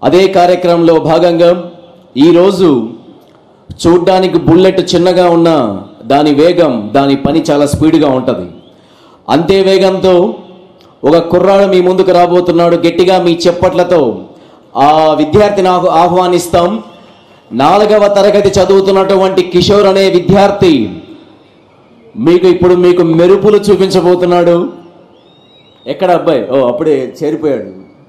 అదే కార్యక్రమంలో భాగంగా ఈరోజు చూడ్డానికి బుల్లెట్ చిన్నగా ఉన్న దాని వేగం దాని పని చాలా స్పీడ్గా ఉంటుంది అంతే వేగంతో ఒక కుర్రాడు మీ ముందుకు రాబోతున్నాడు గట్టిగా మీ చెప్పట్లతో ఆ విద్యార్థిని ఆహ్- ఆహ్వానిస్తాం నాలుగవ తరగతి చదువుతున్నటువంటి కిషోర్ అనే విద్యార్థి మీకు ఇప్పుడు మీకు మెరుపులు చూపించబోతున్నాడు ఎక్కడ అబ్బాయి ఓ అప్పుడే చేరిపోయాడు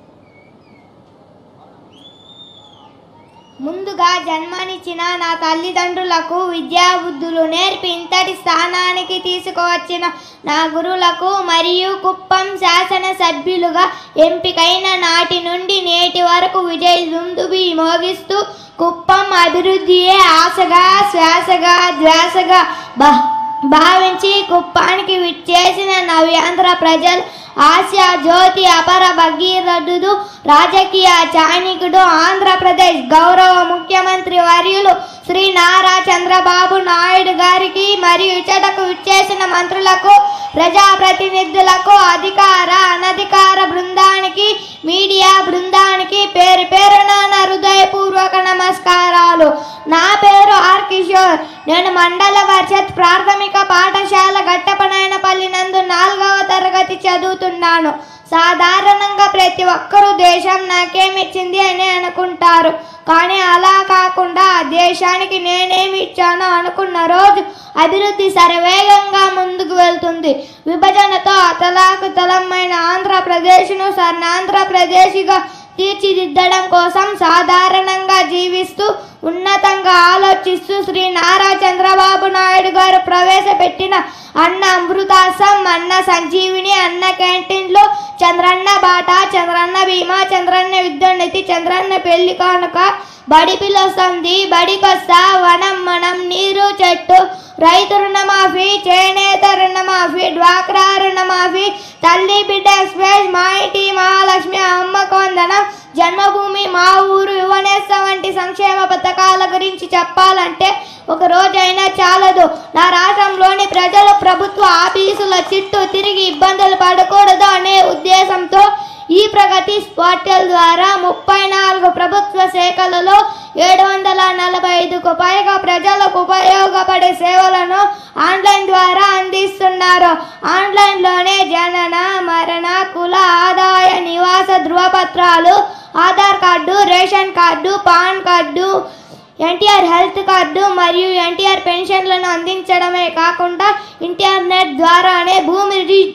ముందుగా జన్మనిచ్చిన నా తల్లిదండ్రులకు విద్యాబుద్ధులు నేర్పి ఇంతటి స్థానానికి తీసుకువచ్చిన నా గురువులకు మరియు కుప్పం శాసన సభ్యులుగా ఎంపికైన నాటి నుండి నేటి వరకు విజయ దుందుబి మోగిస్తూ కుప్పం అభివృద్ధియే ఆశగా శ్వాసగా ధ్యాసగా బా భావించి కుప్పానికి విచ్చేసిన నవ్యాంధ్ర ప్రజలు ఆసియా జ్యోతి అపర భగీరథుడు రాజకీయ చాణికుడు ఆంధ్రప్రదేశ్ గౌరవ ముఖ్యమంత్రి వర్యులు శ్రీ నారా చంద్రబాబు నాయుడు గారికి మరియు ఇచ్చటకు విచ్చేసిన మంత్రులకు ప్రజాప్రతినిధులకు అధికార అనధికార బృందానికి మీడియా బృందానికి పేరు పేరున నా హృదయపూర్వక నమస్కారాలు నా పేరు ఆర్ కిషోర్ నేను మండల పరిషత్ ప్రాథమిక పాఠశాల గట్టపనాయనపల్లి నందు నాలుగవ తరగతి చదువుతున్నాను సాధారణంగా ప్రతి ఒక్కరూ దేశం నాకేమిచ్చింది అని అనుకుంటారు కానీ అలా కాకుండా ఆ దేశానికి నేనేమి ఇచ్చానో అనుకున్న రోజు అభివృద్ధి శరవేగంగా ముందుకు వెళ్తుంది విభజనతో అతలాకుతలమైన ఆంధ్రప్రదేశ్ను స్వర్ణాంధ్రప్రదేశ్గా తీర్చిదిద్దడం కోసం సాధారణంగా జీవిస్తూ ఉన్నతంగా ఆలోచిస్తూ శ్రీ నారా చంద్రబాబు నాయుడు గారు ప్రవేశపెట్టిన అన్న అమృతాసం అన్న సంజీవిని అన్న క్యాంటీన్లు చంద్రన్న బాట చంద్రన్న బీమా చంద్రన్న విద్యున్నతి చంద్రన్న పెళ్లి కానుక బడి పిలుస్తుంది బడికొస్తా వనం మనం నీరు చెట్టు రైతు రుణమాఫీ చేనేత రుణమాఫీ డ్వాక్రా రుణమాఫీ తల్లి బిడ్డ ఎక్స్ప్రెస్ మా ఇంటి మహాలక్ష్మి అమ్మ కొందనం జన్మభూమి మా ఊరు యువనేస్త వంటి సంక్షేమ పథకాల గురించి చెప్పాలంటే ఒక రోజైనా చాలదు నా రాష్ట్రంలోని ప్రజలు ప్రభుత్వ ఆఫీసుల చుట్టూ తిరిగి ఇబ్బందులు పడకూడదు అనే ఉద్దేశంతో ఈ ప్రగతి పోర్టల్ ద్వారా ముప్పై నాలుగు ప్రభుత్వ శాఖలలో ఏడు వందల నలభై ఐదుకు పైగా ప్రజలకు ఉపయోగపడే సేవలను ఆన్లైన్ ద్వారా అందిస్తున్నారు ఆన్లైన్లోనే జనన మరణ కుల ఆదాయ నివాస ధృవపత్రాలు Aadhaar card ration card PAN card NTR health card మరియు ఎన్టీఆర్ పెన్షన్లను అందించడమే కాకుండా ఇంటర్నెట్ ద్వారానే భూమి రిజి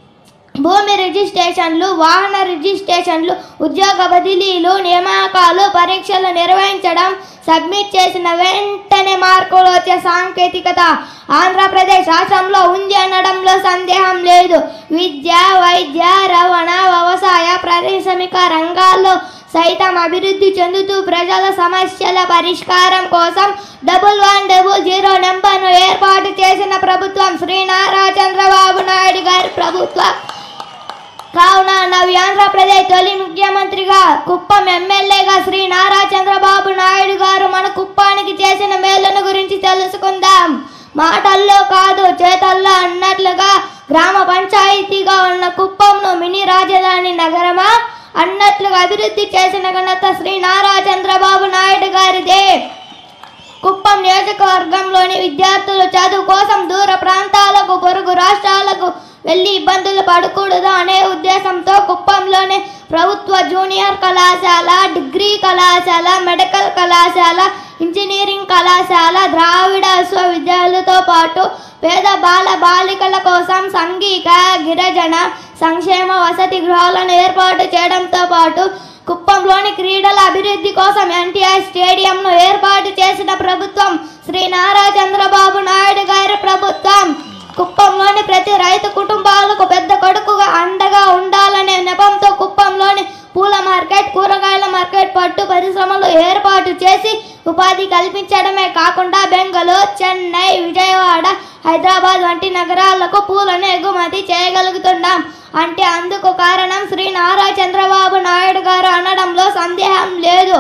భూమి రిజిస్ట్రేషన్లు వాహన రిజిస్ట్రేషన్లు ఉద్యోగ బదిలీలు నియామకాలు పరీక్షలు నిర్వహించడం సబ్మిట్ చేసిన వెంటనే మార్కులు వచ్చే సాంకేతికత ఆంధ్రప్రదేశ్ రాష్ట్రంలో ఉంది అనడంలో సందేహం లేదు విద్య వైద్య రవాణా వ్యవసాయ పారిశ్రామిక రంగాల్లో సైతం అభివృద్ధి చెందుతూ ప్రజల సమస్యల పరిష్కారం కోసం డబుల్ వన్ డబుల్ జీరో నెంబర్ను ఏర్పాటు చేసిన ప్రభుత్వం శ్రీ నారా చంద్రబాబు నాయుడు గారి ప్రభుత్వం కావున నవ్యాంధ్రప్రదేశ్ తొలి ముఖ్యమంత్రిగా కుప్పం ఎమ్మెల్యేగా శ్రీ నారా చంద్రబాబు నాయుడు గారు మన కుప్పానికి చేసిన మేలును గురించి తెలుసుకుందాం మాటల్లో కాదు చేతల్లో అన్నట్లుగా గ్రామ పంచాయతీగా ఉన్న కుప్పంను మినీ రాజధాని నగరమా అన్నట్లుగా అభివృద్ధి చేసిన ఘనత శ్రీ నారా చంద్రబాబు నాయుడు గారిదే కుప్పం నియోజకవర్గంలోని విద్యార్థులు చదువు కోసం దూర ప్రాంతాలకు పొరుగు రాష్ట్రాలకు వెళ్ళి ఇబ్బందులు పడకూడదు అనే ఉద్దేశంతో కుప్పంలోనే ప్రభుత్వ జూనియర్ కళాశాల డిగ్రీ కళాశాల మెడికల్ కళాశాల ఇంజనీరింగ్ కళాశాల ద్రావిడ విశ్వవిద్యాలయాలతో పాటు పేద బాల బాలికల కోసం సంఘిక గిరిజన సంక్షేమ వసతి గృహాలను ఏర్పాటు చేయడంతో పాటు కుప్పంలోని క్రీడల అభివృద్ధి కోసం ఎన్టీఆర్ స్టేడియంను ఏర్పాటు చేసిన ప్రభుత్వం శ్రీ నారా చంద్రబాబు నాయుడు గారి ప్రభుత్వం కుప్పంలోని ప్రతి రైతు కుటుంబాలకు పెద్ద కొడుకుగా అండగా ఉండాలనే నెపంతో కుప్పంలోని పూల మార్కెట్ కూరగాయల మార్కెట్ పట్టు పరిశ్రమలు ఏర్పాటు చేసి ఉపాధి కల్పించడమే కాకుండా బెంగళూరు చెన్నై విజయవాడ హైదరాబాద్ వంటి నగరాలకు పూలను ఎగుమతి చేయగలుగుతున్నాం అంటే అందుకు కారణం శ్రీ నారా చంద్రబాబు నాయుడు గారు అనడంలో సందేహం లేదు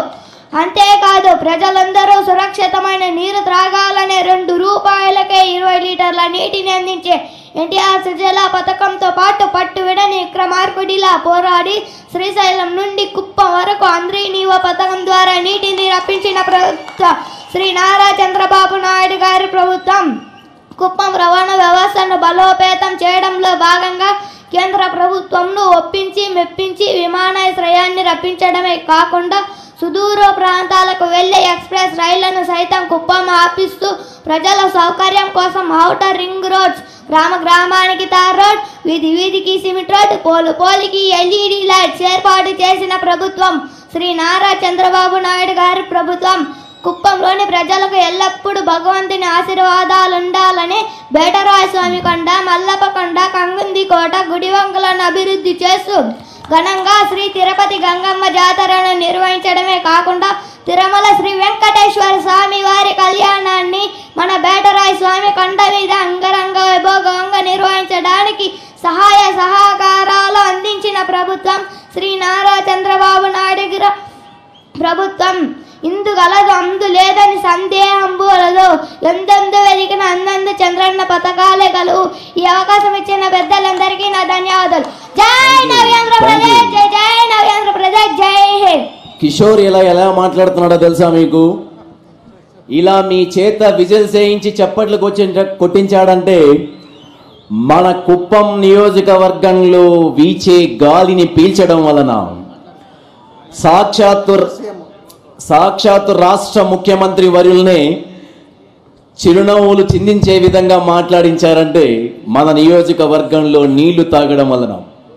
అంతేకాదు ప్రజలందరూ సురక్షితమైన నీరు త్రాగాలనే రెండు రూపాయలకే ఇరవై లీటర్ల నీటిని అందించే ఎన్టీఆర్ సుజల పథకంతో పాటు పట్టు విడని విక్రమార్కుడిలా పోరాడి శ్రీశైలం నుండి కుప్పం వరకు అందరి నీవ పథకం ద్వారా నీటిని రప్పించిన ప్రభుత్వ శ్రీ నారా చంద్రబాబు నాయుడు గారి ప్రభుత్వం కుప్పం రవాణా వ్యవస్థను బలోపేతం చేయడంలో భాగంగా కేంద్ర ప్రభుత్వంను ఒప్పించి మెప్పించి విమానాశ్రయాన్ని రప్పించడమే కాకుండా సుదూర ప్రాంతాలకు వెళ్లే ఎక్స్ప్రెస్ రైళ్లను సైతం కుప్పం ఆపిస్తూ ప్రజల సౌకర్యం కోసం ఔటర్ రింగ్ రోడ్స్ గ్రామ గ్రామానికి తార్ రోడ్ వీధి వీధికి సిమెంట్ రోడ్ పోలు పోలికి ఎల్ఈడి లైట్స్ ఏర్పాటు చేసిన ప్రభుత్వం శ్రీ నారా చంద్రబాబు నాయుడు గారి ప్రభుత్వం కుప్పంలోని ప్రజలకు ఎల్లప్పుడూ భగవంతుని ఆశీర్వాదాలు ఉండాలని బేటరాయ స్వామి కొండ మల్లప్ప కొండ కంగుంది కోట గుడివంకలను అభివృద్ధి చేస్తూ ఘనంగా శ్రీ తిరుపతి గంగమ్మ జాతరను నిర్వహించడమే కాకుండా తిరుమల శ్రీ వెంకటేశ్వర స్వామి వారి కళ్యాణాన్ని మన బేటరాయ స్వామి కొండ మీద అంగరంగ వైభోగంగా నిర్వహించడానికి సహాయ సహకారాలు అందించిన ప్రభుత్వం శ్రీ నారా చంద్రబాబు నాయుడు గారి ప్రభుత్వం ఇందు గలదు అందు లేదని సందేహం వలదు ఎందెందు వెలిగిన అందందు చంద్రన్న పథకాలే గలవు ఈ అవకాశం ఇచ్చిన పెద్దలందరికీ నా ధన్యవాదాలు జై నవ్యాంధ్రప్రదేశ్ జై జై నవ్యాంధ్రప్రదేశ్ జై హింద్ కిషోర్ ఇలా ఎలా మాట్లాడుతున్నాడో తెలుసా మీకు ఇలా మీ చేత విజిల్ చేయించి చప్పట్లు కొచ్చి కొట్టించాడంటే మన కుప్పం నియోజకవర్గంలో వీచే గాలిని పీల్చడం వలన సాక్షాత్తు సాక్షాత్తు రాష్ట్ర ముఖ్యమంత్రి వర్యుల్నే చిరునవ్వులు చిందించే విధంగా మాట్లాడించారంటే మన నియోజకవర్గంలో నీళ్లు తాగడం వలన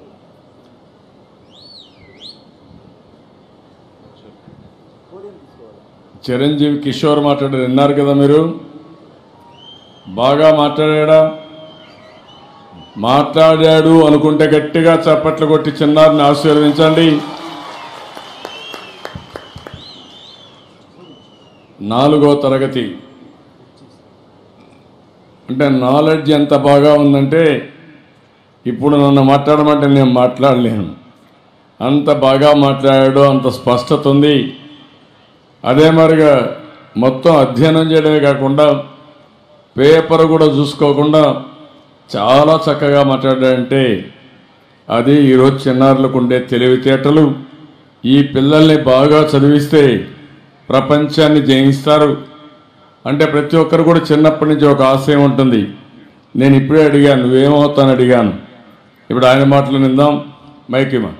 చిరంజీవి కిషోర్ మాట్లాడారు విన్నారు కదా మీరు బాగా మాట్లాడాడా మాట్లాడాడు అనుకుంటే గట్టిగా చప్పట్లు కొట్టి చిన్నారిని ఆశీర్వదించండి నాలుగో తరగతి అంటే నాలెడ్జ్ ఎంత బాగా ఉందంటే ఇప్పుడు నన్ను మాట్లాడమంటే నేను మాట్లాడలేను అంత బాగా మాట్లాడాడు అంత స్పష్టత ఉంది అదే మరిగా మొత్తం అధ్యయనం చేయడమే కాకుండా పేపర్ కూడా చూసుకోకుండా చాలా చక్కగా మాట్లాడాడంటే అది ఈరోజు చిన్నారులకు ఉండే తెలివితేటలు ఈ పిల్లల్ని బాగా చదివిస్తే ప్రపంచాన్ని జయిస్తారు అంటే ప్రతి ఒక్కరు కూడా చిన్నప్పటి నుంచి ఒక ఆశయం ఉంటుంది నేను ఇప్పుడే అడిగాను నువ్వేమవుతాను అడిగాను ఇప్పుడు ఆయన మాటలు నిందాం మైకిమా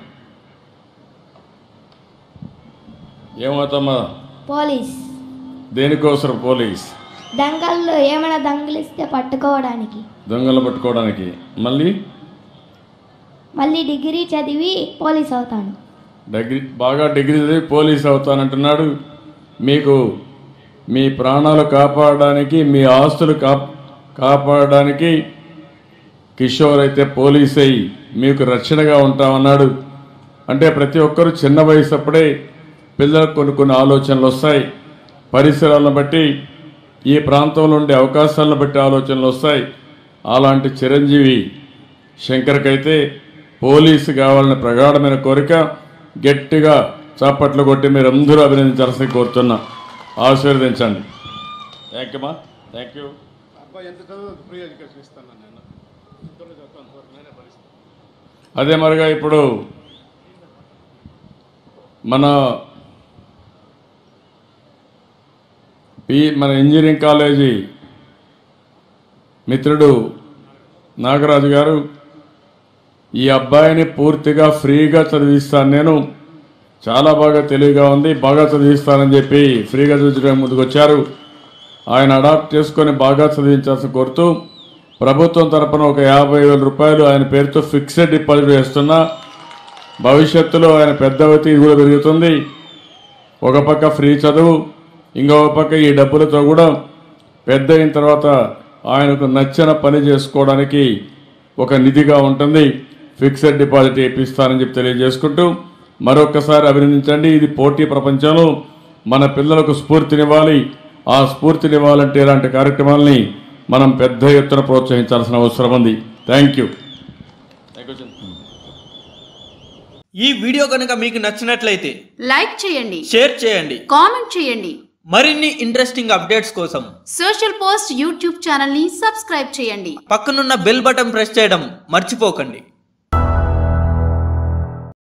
ఏమవుతామా పోలీస్ దేనికోసం పోలీస్ దంగల్లో ఏమైనా దంగలిస్తే పట్టుకోవడానికి దొంగలు పట్టుకోవడానికి మళ్ళీ మళ్ళీ డిగ్రీ చదివి పోలీస్ అవుతాను డిగ్రీ బాగా డిగ్రీ చదివి పోలీస్ అవుతానంటున్నాడు మీకు మీ ప్రాణాలు కాపాడడానికి మీ ఆస్తులు కా కాపాడడానికి కిషోర్ అయితే పోలీస్ అయి మీకు రక్షణగా ఉంటామన్నాడు అంటే ప్రతి ఒక్కరూ చిన్న వయసు అప్పుడే పిల్లలకు కొన్ని కొన్ని ఆలోచనలు వస్తాయి పరిసరాలను బట్టి ఈ ప్రాంతంలో ఉండే అవకాశాలను బట్టి ఆలోచనలు వస్తాయి అలాంటి చిరంజీవి శంకర్కైతే పోలీసు కావాలని ప్రగాఢమైన కోరిక గట్టిగా చప్పట్లు కొట్టి మీరు అందరూ అభినందించాల్సి కోరుతున్నా ఆశీర్వదించండి థ్యాంక్ యూ మా థ్యాంక్ యూ అదే మరిగా ఇప్పుడు మన పి మన ఇంజనీరింగ్ కాలేజీ మిత్రుడు నాగరాజు గారు ఈ అబ్బాయిని పూర్తిగా ఫ్రీగా చదివిస్తాను నేను చాలా బాగా తెలివిగా ఉంది బాగా చదివిస్తానని చెప్పి ఫ్రీగా చదివించడానికి ముందుకు వచ్చారు ఆయన అడాప్ట్ చేసుకొని బాగా చదివించాల్సి కోరుతూ ప్రభుత్వం తరపున ఒక యాభై వేల రూపాయలు ఆయన పేరుతో ఫిక్స్డ్ డిపాజిట్ వేస్తున్నా భవిష్యత్తులో ఆయన పెద్దవతి ఇది కూడా పెరుగుతుంది ఒక పక్క ఫ్రీ చదువు ఇంకొక పక్క ఈ డబ్బులతో కూడా పెద్ద అయిన తర్వాత ఆయనకు నచ్చిన పని చేసుకోవడానికి ఒక నిధిగా ఉంటుంది ఫిక్స్డ్ డిపాజిట్ వేపిస్తానని చెప్పి తెలియజేసుకుంటూ మరొకసారి అభినందించండి ఇది పోటీ ప్రపంచంలో మన పిల్లలకు స్ఫూర్తినివ్వాలి ఆ స్ఫూర్తినివ్వాలంటే ఇలాంటి కార్యక్రమాలని మనం పెద్ద ఎత్తున ప్రోత్సహించాల్సిన అవసరం ఉంది థ్యాంక్ యూ ఈ వీడియో కనుక మీకు నచ్చినట్లయితే లైక్ చేయండి షేర్ చేయండి కామెంట్ చేయండి మరిన్ని ఇంట్రెస్టింగ్ అప్డేట్స్ కోసం సోషల్ పోస్ట్ యూట్యూబ్ ఛానల్ ని సబ్స్క్రైబ్ చేయండి పక్కనున్న బెల్ బటన్ ప్రెస్ చేయడం మర్చిపోకండి